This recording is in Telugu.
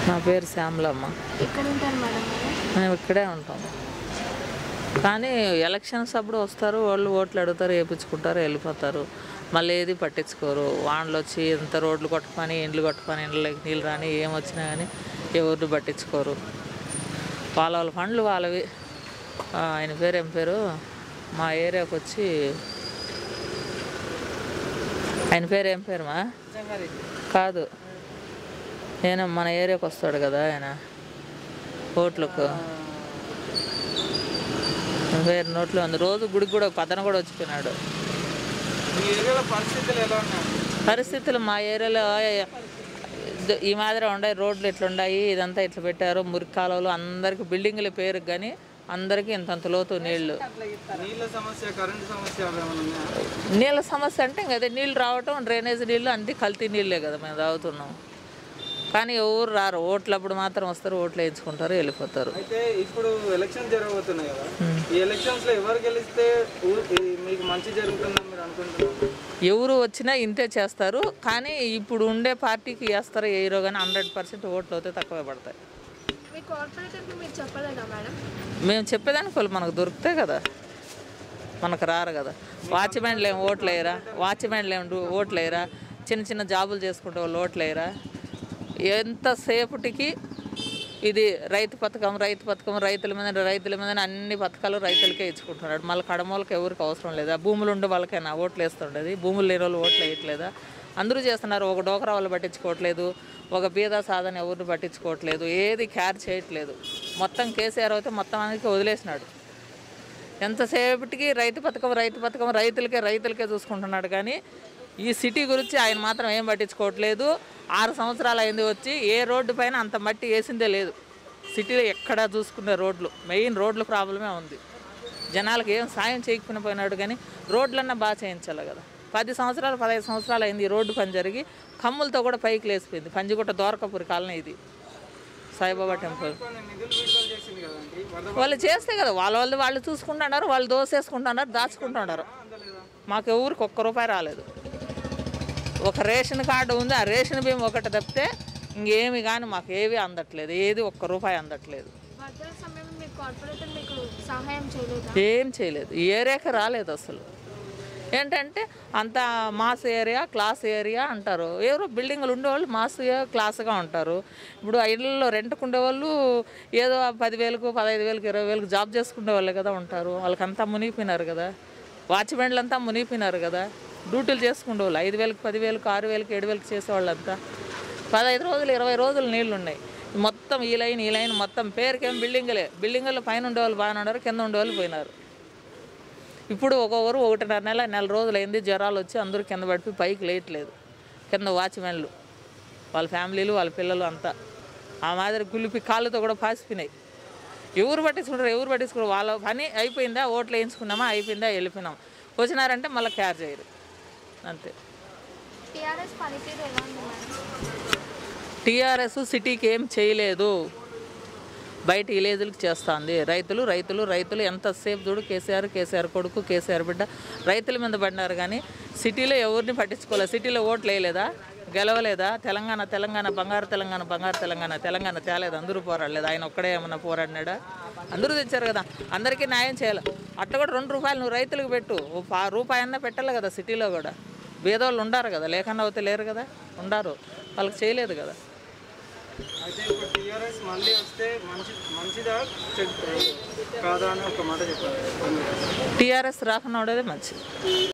నా పేరు శ్యామలమ్మ ఎక్కడ ఉంటారు మేడం మీరు మేము ఇక్కడే ఉంటాం కానీ ఎలక్షన్స్ అప్పుడు వస్తారు వాళ్ళు ఓట్లు అడుగుతారు వేయించుకుంటారు వెళ్ళిపోతారు మళ్ళీ ఏది పట్టించుకోరు వానలు వచ్చి ఎంత రోడ్లు కొట్టుకొని ఇండ్లు కొట్టుకొని ఇండ్లకి నీళ్ళు రాని ఏం వచ్చినా కానీ ఎవరిని పట్టించుకోరు వాళ్ళ వాళ్ళ ఫండ్లు వాళ్ళవి ఆ, ఆయన పేరు ఏం పేరు మా ఏరియాకి వచ్చి ఆయన పేరు ఏం పేరు మా కాదు నేను మన ఏరియాకి వస్తాడు కదా ఆయన ఓట్లకు వేరే నోట్లో ఉంది రోజు గుడికి కూడా పతన కూడా వచ్చిపోయినాడు మీ ఏరియాలో పరిస్థితులు ఎలా ఉన్నాయి పరిస్థితులు మా ఏరియాలో ఇద- ఈ మాదిరి ఉన్నాయి రోడ్లు ఇట్లా ఉన్నాయి ఇదంతా ఇట్లా పెట్టారు మురికి కాలువలు అందరికి బిల్డింగ్ల పేరు కానీ అందరికీ ఇంతంత లోతు నీళ్లు నీళ్ళ సమస్య కరెంట్ సమస్య అవి ఏమైనా ఉన్నాయా నీళ్ళ సమస్య అంటే ఇంకా అదే నీళ్ళు రావటం డ్రైనేజ్ నీళ్ళు అన్ని కల్తీ నీళ్ళే కదా మేము తాగుతున్నాం కానీ ఎవరు రారు ఓట్లప్పుడు మాత్రం వస్తారు ఓట్లు వేయించుకుంటారు వెళ్ళిపోతారు అయితే ఇప్పుడు ఎలక్షన్ జరగబోతున్నాయి కదా ఈ ఎలక్షన్స్ లో ఎవరు గెలిస్తే ఊ- ఈ మీకు మంచి జరుగుతుందని మీరు అనుకుంటున్నారు ఎవరు వచ్చినా ఇంతే చేస్తారు కానీ ఇప్పుడు ఉండే పార్టీకి వేస్తారో వేయరో కానీ హండ్రెడ్ పర్సెంట్ ఓట్లు అయితే తక్కువే పడతాయి మీ కార్పొరేటర్కి మీరు చెప్పలేదా మేడం మేము చెప్పేదానికి వాళ్ళు మనకు దొరుకుతాయి కదా మనకు రారు కదా వాచ్మెన్లు ఏం ఓట్లు వేయరా వాచ్మెన్లు ఏం డు- ఓట్లు వేయరా చిన్న చిన్న జాబులు చేసుకుంటే వాళ్ళు ఓట్లు వేయరా ఎంతసేపటికి ఇది రైతు పథకం రైతు పథకం రైతుల మీద రైతుల మీద అన్ని పథకాలు రైతులకే ఇచ్చుకుంటున్నాడు మళ్ళీ కడమోళ్ళకి ఎవరికి అవసరం లేదా భూములు ఉండే వాళ్ళకైనా ఓట్లు వేస్తుండేది భూములు లేని వాళ్ళు ఓట్లు వేయట్లేదా అందరూ చేస్తున్నారు ఒక డోకరా వాళ్ళు పట్టించుకోవట్లేదు ఒక బీద సాధన ఎవరిని పట్టించుకోవట్లేదు ఏది క్యార్ చేయట్లేదు మొత్తం కేసీఆర్ అయితే మొత్తం అందరికీ వదిలేసినాడు ఎంతసేపటికి రైతు పథకం రైతు పథకం రైతులకే రైతులకే చూసుకుంటున్నాడు కానీ ఈ సిటీ గురించి ఆయన మాత్రం ఏం పట్టించుకోవట్లేదు ఆరు సంవత్సరాలు అయింది వచ్చి ఏ రోడ్డు పైన అంత మట్టి వేసిందే లేదు సిటీలో ఎక్కడా చూసుకునే రోడ్లు మెయిన్ రోడ్ల ప్రాబ్లమే ఉంది జనాలకు ఏం సాయం చేయకపోయినా పోయినాడు కానీ రోడ్లన్నా బాగా చేయించాలి కదా పది సంవత్సరాలు పదహైదు సంవత్సరాలు అయింది ఈ రోడ్డు పని జరిగి కమ్ములతో కూడా పైకి లేసిపోయింది పంజిగుట్ట దోరకపూరి కాలనీ ఇది సాయిబాబా టెంపుల్ కొన్ని నిధులు విడుదల చేసింది కదండి వరద వాళ్ళు చేస్తే కదా వాళ్ళ వాళ్ళు వాళ్ళు చూసుకుంటున్నారు వాళ్ళు దోసేసుకుంటున్నారు దాచుకుంటున్నారు మాకు ఎవరికి ఒక్క రూపాయి రాలేదు ఒక రేషన్ కార్డు ఉంది ఆ రేషన్ బియ్యం ఒకటి తప్పితే ఇంకేమి కానీ మాకు ఏవి అందట్లేదు ఏది ఒక్క రూపాయి అందట్లేదు వరదల సమయంలో మీ కార్పొరేటర్ మీకు సహాయం చేయలేదా ఏం చేయలేదు ఈ ఏరియాకి రాలేదు అసలు ఏంటంటే అంత మాస్ ఏరియా క్లాస్ ఏరియా అంటారు ఎవరు బిల్డింగ్లు ఉండేవాళ్ళు మాస్ క్లాస్గా ఉంటారు ఇప్పుడు ఆ ఇళ్ళల్లో రెంట్కు ఉండేవాళ్ళు ఏదో పదివేలకు పదహైదు వేలకు ఇరవై వేలకు జాబ్ చేసుకునే వాళ్ళే కదా ఉంటారు వాళ్ళకంతా మునిగిపోయినారు కదా వాచ్మెన్లు అంతా మునిగిపోయినారు కదా డ్యూటీలు చేసుకునే వాళ్ళు ఐదు వేలకు పదివేలకు ఆరు వేలకు ఏడు వేలకు చేసేవాళ్ళంతా పదహైదు రోజులు ఇరవై రోజులు నీళ్లు ఉన్నాయి మొత్తం ఈ లైన్ ఈ లైన్ మొత్తం పేరుకేం బిల్డింగులే బిల్డింగుల పైన ఉండేవాళ్ళు బాగానే ఉన్నారు కింద ఉండేవాళ్ళు పోయినారు ఇప్పుడు ఒక్కొక్కరు ఒకటిన్నర నెల నెల రోజులు అయింది జ్వరాలు వచ్చి అందరూ కింద పడిపోయి పైకి లేయట్లేదు కింద వాచ్మెన్లు వాళ్ళ ఫ్యామిలీలు వాళ్ళ పిల్లలు అంతా ఆ మాదిరి గులిపి కాళ్ళతో కూడా పాసిపోయినాయి ఎవరు పట్టించుకుంటారు ఎవరు పట్టించుకుంటారు వాళ్ళ పని అయిపోయిందా ఓట్లు వేయించుకున్నామా అయిపోయిందా వెళ్ళిపోయినాం వచ్చినారంటే మళ్ళీ కేర్ చేయరు అంతే టీఆర్ఎస్ పనితీరు ఎలా ఉంది మేడం టీఆర్ఎస్ సిటీకి ఏం చేయలేదు బయట విలేజ్లకు చేస్తుంది రైతులు రైతులు రైతులు ఎంతసేపు చూడు కేసీఆర్ కేసీఆర్ కొడుకు కేసీఆర్ బిడ్డ రైతుల మీద పడినారు కానీ సిటీలో ఎవరిని పట్టించుకోలేదు సిటీలో ఓట్లు వేయలేదా గెలవలేదా తెలంగాణ తెలంగాణ బంగారు తెలంగాణ బంగారు తెలంగాణ తెలంగాణ తేలేదు అందరూ పోరాడలేదు ఆయన ఒక్కడే ఏమన్నా పోరాడినాడా అందరూ తెచ్చారు కదా అందరికీ న్యాయం చేయాలి అట్ట కూడా రెండు రూపాయలు నువ్వు రైతులకు పెట్టు ఓ పా- రూపాయి అన్నా పెట్టాలి కదా సిటీలో కూడా పేదోళ్ళు ఉండారు కదా లేకుండా అవుతే లేరు కదా ఉండారు వాళ్ళకి చేయలేదు కదా అయితే ఇప్పుడు టీఆర్ఎస్ మళ్ళీ వస్తే మంచి మంచిదా చెడ్ కాదా అని ఒక మాట చెప్పారు టీఆర్ఎస్ రాకుండా ఉండేదే మంచిది